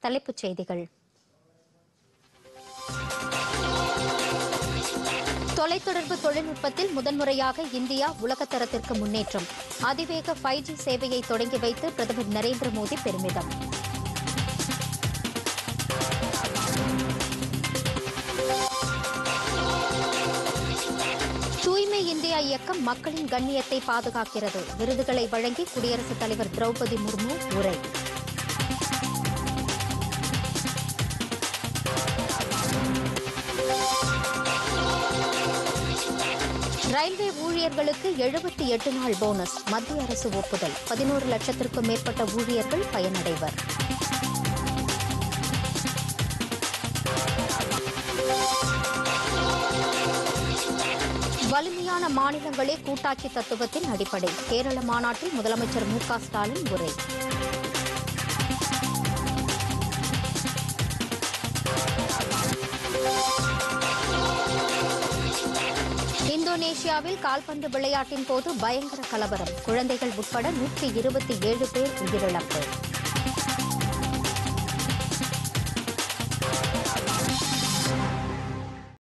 தலைப்புச் செய்திகள் தொலைத்தொடர்பு தொழில்நுட்பத்தில் முதன்முறையாக இந்தியா உலகத்தரத்திற்கு முன்னேற்றம் அதிவேக ஃபைவ் ஜி சேவையை தொடங்கி வைத்து பிரதமர் நரேந்திர மோடி பெருமிதம் தூய்மை இந்தியா இயக்கம் மக்களின் கண்ணியத்தை பாதுகாக்கிறது விருதுகளை வழங்கி குடியரசுத் தலைவர் திரௌபதி முர்மு உரை ரயில்வே ஊழியர்களுக்கு எழுபத்தி எட்டு நாள் போனஸ் மத்திய அரசு ஒப்புதல் பதினோரு லட்சத்திற்கும் மேற்பட்ட ஊழியர்கள் பயனடைவர் வலிமையான மாநிலங்களே கூட்டாட்சி தத்துவத்தின் அடிப்படை கேரள மாநாட்டில் முதலமைச்சர் மு க ஸ்டாலின் உரை இந்தோனேஷியாவில் கால்பந்து விளையாட்டின் போது பயங்கர கலவரம் குழந்தைகள் உட்பட நூற்றி இருபத்தி ஏழு பேர் உயிரிழப்பு